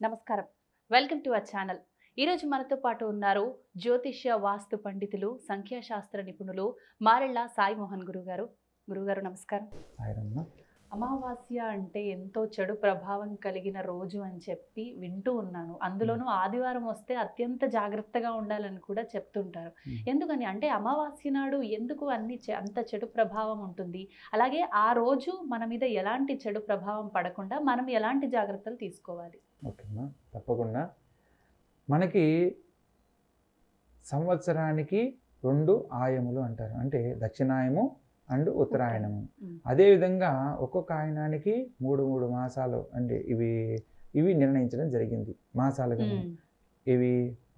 నమస్కారం welcome to our channel ఈరోజు మనతో పాటు ఉన్నారు జ్యోతిష్య వాస్తు పండితులు సంఖ్యాశాస్త్ర నిపుణులు మారెళ్ళ సాయి మోహన్ గురువు గారు గురుగారు నమస్కారం ఆయనమ్మ అమావాస్య అంటే ఎంతో చెడు ప్రభావం కలిగిన రోజు అని చెప్పి వింటూ ఉన్నాను అందులోనూ ఆదివారం వస్తే అత్యంత జాగ్రత్తగా ఉండాలని కూడా చెప్తుంటారు Hmm. ఎందుకని అంటే అమావాస్య నాడు ఎందుకు అన్ని చె- అంత చెడు ప్రభావం ఉంటుంది అలాగే ఆ రోజు మన మీద ఎలాంటి చెడు ప్రభావం పడకుండా మనం ఎలాంటి జాగ్రత్తలు తీసుకోవాలి ఓకేమ్మా తప్పకుండా మనకి సంవత్సరానికి రెండు ఆయములు అంటారు అంటే దక్షిణాయము అండ్ ఉత్తరాయణము ఉమ్. అదేవిధంగా ఒక్కొక్క ఆయనానికి మూడు మూడు మాసాలు అంటే ఇవి ఇవి నిర్ణయించడం జరిగింది మాసాలుగా ఉమ్. ఇవి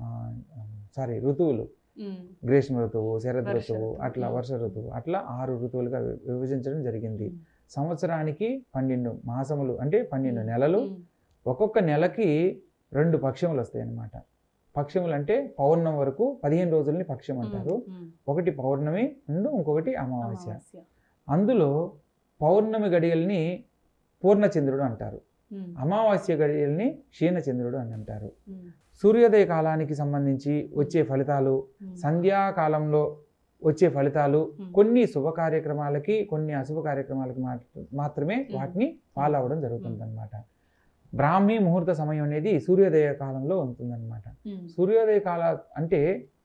సారీ ఋతువులు ఉమ్. గ్రీష్మ ఋతువు శరద్ వర్ష ఋతువు ఋతువు. అట్లా వర్ష ఋతువు అట్లా ఆరు ఋతువులుగా వి- విభజించడం జరిగింది ఉమ్. సంవత్సరానికి పన్నెండు మాసములు అంటే పన్నెండు నెలలు ఉమ్. ఒక్కొక్క నెలకి రెండు పక్షములు వస్తాయి అన్నమాట పక్షములు అంటే పౌర్ణమి వరకు పదిహేను రోజులని పక్షం అంటారు ఉమ్. ఒకటి పౌర్ణమి రెండు ఇంకొకటి అమావాస్య అమావాస్య. అందులో పౌర్ణమి గడియల్ని పూర్ణచంద్రుడు అంటారు ఉమ్. అమావాస్య గడియల్ని క్షీణచంద్రుడు అని అంటారు ఉమ్. సూర్యోదయ కాలానికి సంబంధించి వచ్చే ఫలితాలు ఉమ్. సంధ్యాకాలంలో వచ్చే ఫలితాలు ఉమ్. కొన్ని శుభ కార్యక్రమాలకి కొన్ని అశుభ కార్యక్రమాలకి మాత్ర- మాత్రమే మ్మ్. వాటిని ఫాలో అవ్వడం జరుగుతుందన్నమాట బ్రాహ్మీ ముహూర్త సమయం అనేది సూర్యోదయ కాలంలో ఉంటుందన్నమాట ఉమ్. సూర్యోదయ కాల అంటే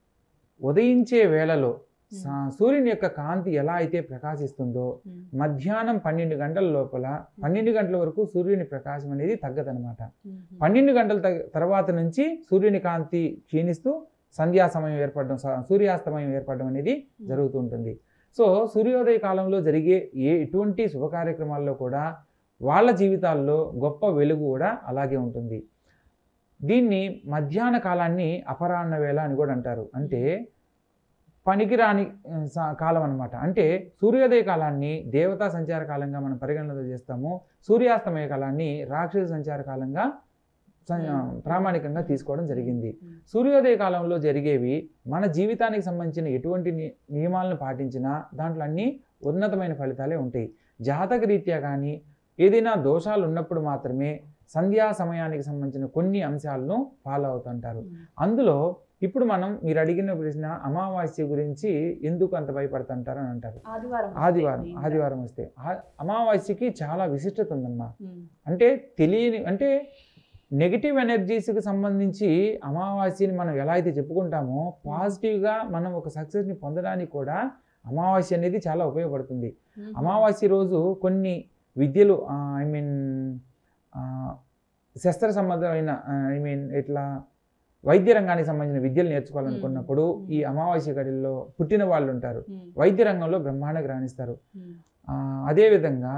ఉదయించే వేళలో సా- సూర్యుని యొక్క కాంతి ఎలా అయితే ప్రకాశిస్తుందో ఉమ్. మధ్యాహ్నం పన్నెండు గంటల లోపల పన్నెండు గంటల వరకు సూర్యుని ప్రకాశం అనేది తగ్గదనమాట ఉమ్. పన్నెండు గంటల తగ- తర్వాత నుంచి సూర్యుని కాంతి క్షీణిస్తూ సంధ్యా సమయం ఏర్పడడం స- సూర్యాస్తమయం ఏర్పడడం అనేది జరుగుతూ ఉంటుంది సో సూర్యోదయ కాలంలో జరిగే ఏ ఎటువంటి శుభ కార్యక్రమాల్లో కూడా వాళ్ళ జీవితాల్లో గొప్ప వెలుగు కూడా అలాగే ఉంటుంది దీన్ని మధ్యాహ్న కాలాన్ని అపరాహ్న వేళ అని కూడా అంటారు అంటే పనికిరాని ఆ, సా- కాలం అన్నమాట అంటే సూర్యోదయ కాలాన్ని దేవతా సంచార కాలంగా మనం పరిగణనలో చేస్తాము సూర్యాస్తమయ కాలాన్ని రాక్షస సంచార కాలంగా సం- ఆ, ప్రామాణికంగా తీసుకోవడం జరిగింది ఉమ్. సూర్యోదయ కాలంలో జరిగేవి మన జీవితానికి సంబంధించిన ఎటువంటి ని- నియమాలను పాటించినా దాంట్లో అన్ని ఉన్నతమైన ఫలితాలే ఉంటాయి జాతక రీత్యా కానీ ఏదైనా దోషాలు ఉన్నప్పుడు మాత్రమే సంధ్యా సమయానికి సంబంధించిన కొన్ని అంశాలను ఫాలో అవుతుంటారు ఉమ్. అందులో ఇప్పుడు మనం మీరు అడిగిన ప్రశ్న అమావాస్య గురించి ఎందుకు అంత భయపడుతుంటారు అని అంటారు ఆదివారం ఆదివారం వస్తే ఆదివారం వస్తే ఆ- అమావాస్యకి చాలా విశిష్టత ఉందమ్మా ఉమ్. అంటే తెలియని అంటే నెగిటివ్ ఎనర్జీస్కి సంబంధించి అమావాస్యని మనం ఎలా అయితే చెప్పుకుంటామో పాజిటివ్గా మనం ఒక సక్సెస్ని పొందడానికి కూడా అమావాస్య అనేది చాలా ఉపయోగపడుతుంది ఉమ్. అమావాస్య రోజు కొన్ని విద్యలు ఐ మీన్ శస్త్ర సంబంధమైన ఐ మీన్ ఇట్లా వైద్య రంగానికి సంబంధించిన విద్యలు నేర్చుకోవాలనుకున్నప్పుడు మ్మ్. ఈ అమావాస్య గడిలో పుట్టిన వాళ్ళు ఉంటారు ఉమ్. వైద్య రంగంలో బ్రహ్మాండంగా రాణిస్తారు ఉమ్. ఆ, అదేవిధంగా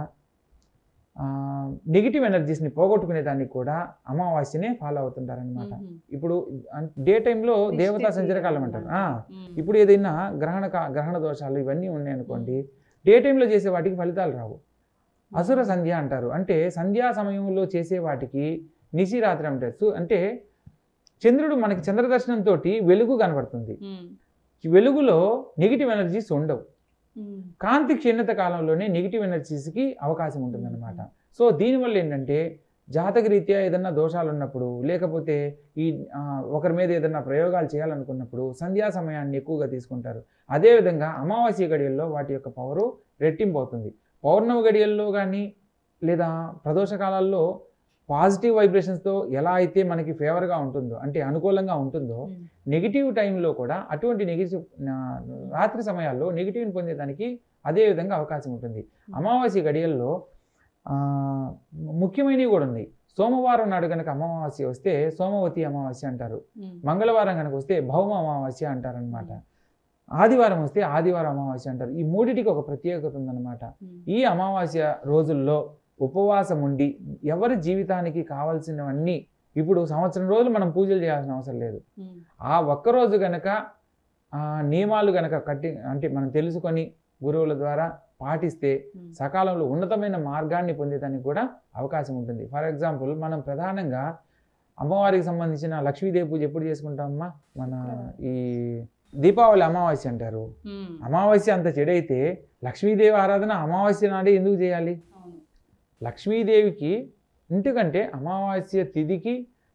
నెగిటివ్ ఎనర్జీస్ని పోగొట్టుకునే దానికి కూడా అమావాస్యనే ఫాలో అవుతుంటారనమాట ఉమ్. ఇప్పుడు డే టైంలో దిష్టి దేవతా సంచారకాలం తీయడం అంటారు లాంటివి. ఆ, ఉమ్. ఇప్పుడు ఏదైనా గ్రహణ కా- గ్రహణ దోషాలు ఇవన్నీ ఉన్నాయి అనుకోండి డే టైంలో చేసే వాటికి ఫలితాలు రావు అసుర సంధ్య అంటారు అంటే సంధ్యా సమయంలో చేసే వాటికి నిశి రాత్రి అంటారు సో అంటే చంద్రుడు మనకి చంద్రదర్శనంతో వెలుగు కనబడుతుంది ఉమ్. ఈ వెలుగులో నెగిటివ్ ఎనర్జీస్ ఉండవు ఉమ్. కాంతి క్షీణత కాలంలోనే నెగిటివ్ ఎనర్జీస్కి అవకాశం ఉంటుందన్నమాట సో దీనివల్ల ఏంటంటే జాతక రీత్యా ఏదన్నా దోషాలు ఉన్నప్పుడు లేకపోతే ఈ ఆ, ఒకరి మీద ఏదన్నా ప్రయోగాలు చేయాలనుకున్నప్పుడు సంధ్యా సమయాన్ని ఎక్కువగా తీసుకుంటారు అదేవిధంగా అమావాస్య గడియల్లో వాటి యొక్క పవరు రెట్టింపు అవుతుంది పౌర్ణమి గడియల్లో కానీ లేదా ప్రదోష కాలాల్లో పాజిటివ్ వైబ్రేషన్స్తో ఎలా అయితే మనకి ఫేవర్గా ఉంటుందో అంటే అనుకూలంగా ఉంటుందో ఉమ్. నెగిటివ్ టైంలో కూడా అటువంటి నెగిటివ్ నా- రాత్రి సమయాల్లో నెగిటివ్ని పొందేదానికి అదే విధంగా అవకాశం ఉంటుంది అమావాస్య గడియల్లో ఆ, ముఖ్యమైనవి కూడా ఉన్నాయి సోమవారం నాడు కనుక అమావాస్య వస్తే సోమవతి అమావాస్య అంటారు ఉమ్. మంగళవారం కనుక వస్తే భౌమ అమావాస్య అంటారనమాట ఆదివారం వస్తే ఆదివారం అమావాస్య అంటారు ఈ మూడిటికి ఒక ప్రత్యేకత ఉందన్నమాట ఉమ్. ఈ అమావాస్య రోజుల్లో ఉపవాసం ఉండి ఎవరి జీవితానికి కావాల్సినవన్నీ ఇప్పుడు సంవత్సరం రోజులు మనం పూజలు చేయాల్సిన అవసరం లేదు ఉమ్. ఆ ఒక్కరోజు గనక ఆ నియమాలు గనక కట్టి అంటే మనం తెలుసుకొని గురువుల ద్వారా పాటిస్తే ఉమ్. సకాలంలో ఉన్నతమైన మార్గాన్ని పొందేదానికి కూడా అవకాశం ఉంటుంది ఫర్ ఎగ్జాంపుల్ మనం ప్రధానంగా అమ్మవారికి సంబంధించిన లక్ష్మీదేవి పూజ ఎప్పుడు చేసుకుంటామమ్మా మన ఈ దీపావళి అమావాస్య అంటారు ఉమ్. అమావాస్య అంత చెడైతే లక్ష్మీదేవి ఆరాధన అమావాస్య నాడే ఎందుకు చేయాలి అవును. లక్ష్మీదేవికి ఎందుకంటే అమావాస్య తిథికి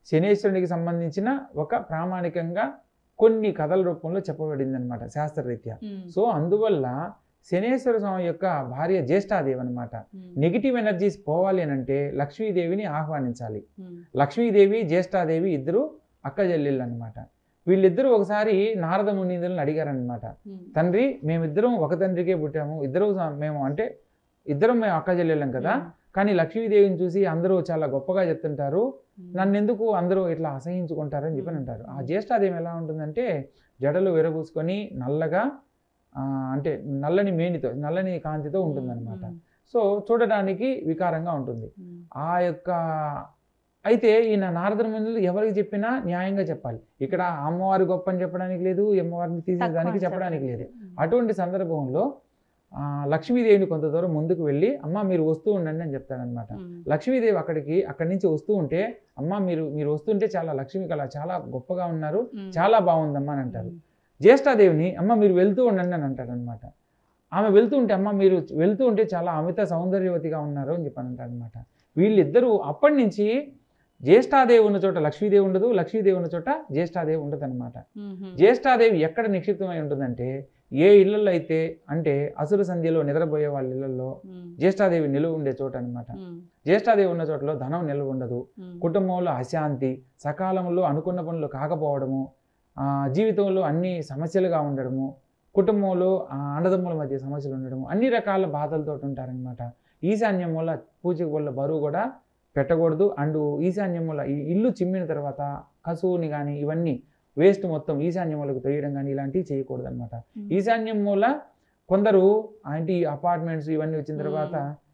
శనేశ్వరునికి సంబంధించిన ఒక ప్రామాణికంగా కొన్ని కథల రూపంలో చెప్పబడింది అనమాట శాస్త్రరీత్యా ఉమ్, సో అందువల్ల శనేశ్వర స్వామి యొక్క భార్య జ్యేష్ఠాదేవి అనమాట ఉమ్, నెగిటివ్ ఎనర్జీస్ పోవాలి అని అంటే లక్ష్మీదేవిని ఆహ్వానించాలి ఉమ్, లక్ష్మీదేవి జ్యేష్ఠాదేవి ఇద్దరు అక్క చెల్లెళ్ళు అనమాట వీళ్ళిద్దరూ ఒకసారి నారద మునీంద్రులను అడిగారనమాట ఉమ్, తండ్రి మేమిద్దరం ఒక తండ్రికే పుట్టాము ఇద్దరు మేము అంటే ఇద్దరం మేము అక్క చెల్లెళ్ళం కదా కానీ లక్ష్మీదేవిని చూసి అందరూ చాలా గొప్పగా చెప్తుంటారు ఉమ్, నన్ను ఎందుకు అందరూ ఇట్లా అసహించుకుంటారని చెప్పని అంటారు ఆ జ్యేష్ఠాదేవి ఎలా ఉంటుందంటే జడలు విరబూసుకొని నల్లగా ఆ, అంటే నల్లని మేనితో నల్లని కాంతితో ఉంటుందన్నమాట ఉమ్, సో చూడడానికి వికారంగా ఉంటుంది ఉమ్, ఆ యొక్క అయితే ఈయన నారద మునులు ఎవరికి చెప్పినా న్యాయంగా చెప్పాలి ఇక్కడ అమ్మవారి గొప్ప అని చెప్పడానికి లేదు అమ్మవారిని తక్కువ తీసేదానికి అని చెప్పడానికి లేదు ఉమ్, అటువంటి సందర్భంలో ఆ, లక్ష్మీదేవిని కొంత దూరం ముందుకు వెళ్ళి అమ్మ మీరు వస్తూ ఉండండి అని చెప్తాడనమాట ఉమ్, లక్ష్మీదేవి అక్కడికి అక్కడి నుంచి వస్తూ ఉంటే అమ్మ మీరు మీరు వస్తుంటే చాలా లక్ష్మీ కళ చాలా గొప్పగా ఉన్నారు ఉమ్, చాలా బాగుందమ్మా అని అంటారు ఉమ్, జ్యేష్ఠాదేవిని అమ్మ మీరు వెళ్తూ ఉండండి అని అంటాడు అనమాట ఆమె వెళ్తూ ఉంటే అమ్మ మీరు వెళ్తూ ఉంటే చాలా అమిత సౌందర్యవతిగా ఉన్నారు అని చెప్పని అంటాడు అనమాట వీళ్ళిద్దరూ అప్పటి నుంచి జ్యేష్ఠాదేవి ఉన్న చోట లక్ష్మీదేవి ఉండదు లక్ష్మీదేవి ఉన్న చోట జ్యేష్ఠాదేవి ఉండదు అనమాట ఉమ్, ఉమ్, జ్యేష్ఠాదేవి ఎక్కడ నిక్షిప్తమై ఉంటుందంటే ఏ ఇళ్లలో అయితే అంటే అసుర సంధ్యలో నిద్రపోయే వాళ్ళ ఇళ్లలో ఉమ్, జ్యేష్ఠాదేవి నిలువ ఉండే చోట అనమాట ఉమ్, జ్యేష్ఠాదేవి ఉన్న చోటలో ధనం నిల్వ ఉండదు ఉమ్, కుటుంబంలో అశాంతి సకాలంలో అనుకున్న పనులు కాకపోవడము ఆ, జీవితంలో అన్ని సమస్యలుగా ఉండడము కుటుంబంలో ఆ, అన్నదమ్ముల మధ్య సమస్యలు ఉండడము అన్ని రకాల బాధలతో ఉంటారనమాట ఈశాన్యం వల్ల పూజకు వల్ల బరువు కూడా పెట్టకూడదు అండ్ ఈశాన్యం వల్ల ఈ ఇల్లు చిమ్మిన తర్వాత కసువుని కానీ ఇవన్నీ వేస్ట్ మొత్తం ఈశాన్యం వాళ్ళకు తొయ్యడం కానీ ఇలాంటివి చేయకూడదు అనమాట ఉమ్, ఈశాన్యం మూల కొందరు అంటే ఈ అపార్ట్మెంట్స్ ఇవన్నీ వచ్చిన తర్వాత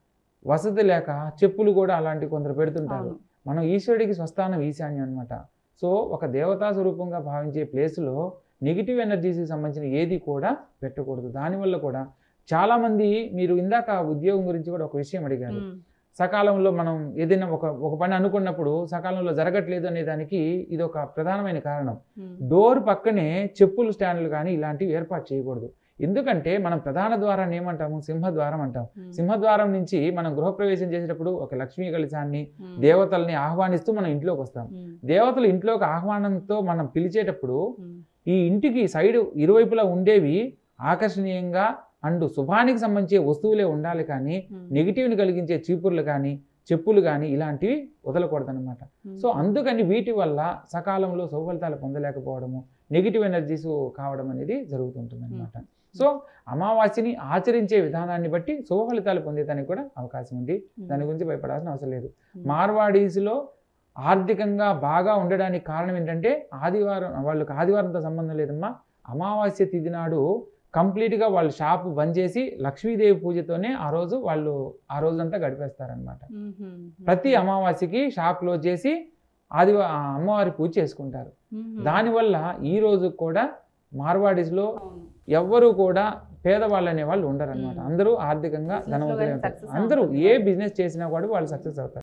వసతి లేక చెప్పులు కూడా అలాంటి కొందరు పెడుతుంటారు అవును. మనం ఈశ్వరుడికి స్వస్థానం ఈశాన్యం అనమాట సో ఒక దేవతా స్వరూపంగా భావించే ప్లేస్లో నెగిటివ్ ఎనర్జీస్కి సంబంధించిన ఏది కూడా పెట్టకూడదు దానివల్ల కూడా చాలామంది మీరు ఇందాక ఉద్యోగం గురించి కూడా ఒక విషయం అడిగారు ఉమ్, సకాలంలో మనం ఏదైనా ఒక ఒక పని అనుకున్నప్పుడు సకాలంలో జరగట్లేదు అనే దానికి ఇది ఒక ప్రధానమైన కారణం ఉమ్, డోర్ పక్కనే చెప్పులు స్టాండ్లు కానీ ఇలాంటివి ఏర్పాటు చేయకూడదు ఎందుకంటే మనం ప్రధాన ద్వారాన్ని ఏమంటాము సింహద్వారం అంటాం ఉమ్, సింహద్వారం నుంచి మనం గృహప్రవేశం చేసేటప్పుడు ఒక లక్ష్మీ కలశాన్ని ఉమ్, దేవతల్ని ఆహ్వానిస్తూ మనం ఇంట్లోకి వస్తాం ఉమ్, దేవతలు ఇంట్లోకి ఆహ్వానంతో మనం పిలిచేటప్పుడు ఉమ్, ఈ ఇంటికి సైడ్ ఇరువైపులా ఉండేవి ఆకర్షణీయంగా అండ్ శుభానికి సంబంధించే వస్తువులే ఉండాలి కానీ ఉమ్, నెగిటివ్ని కలిగించే చీపుర్లు కానీ చెప్పులు కానీ ఇలాంటివి వదలకూడదన్నమాట ఉమ్, సో అందుకని వీటి వల్ల సకాలంలో సౌఫలితాలు పొందలేకపోవడము నెగిటివ్ ఎనర్జీస్ కావడం అనేది జరుగుతుంటుంది అనమాట సో అమావాస్యని ఆచరించే విధానాన్ని బట్టి శుభఫలితాలు పొందేదానికి కూడా అవకాశం ఉంది ఉమ్, దాని గురించి భయపడాల్సిన అవసరం లేదు ఉమ్, మార్వాడీస్లో ఆర్థికంగా బాగా ఉండడానికి కారణం ఏంటంటే ఆదివారం వాళ్ళకి ఆదివారంతో సంబంధం లేదమ్మా అమావాస్య తిథి నాడు కంప్లీట్గా వాళ్ళు షాప్ బంద్ చేసి లక్ష్మీదేవి పూజతోనే ఆ రోజు వాళ్ళు ఆ రోజంతా గడిపేస్తారనమాట ఉమ్, ఉమ్, ప్రతి అమావాస్యకి షాప్ క్లోజ్ చేసి ఆదివా ఆ అమ్మవారి పూజ చేసుకుంటారు ఉమ్, దానివల్ల ఈ రోజు కూడా మార్వాడీస్లో అవును. ఎవ్వరూ కూడా పేదవాళ్ళు అనే వాళ్ళు ఉండరు అనమాట మ్మ్. అందరూ ఆర్థికంగా Business లో ధనవంతులే కానీ ఉంటారు success అందరూ అవుతుంది ఏ వాళ్ళు. బిజినెస్ చేసినా కూడా వాళ్ళు సక్సెస్ అవుతారు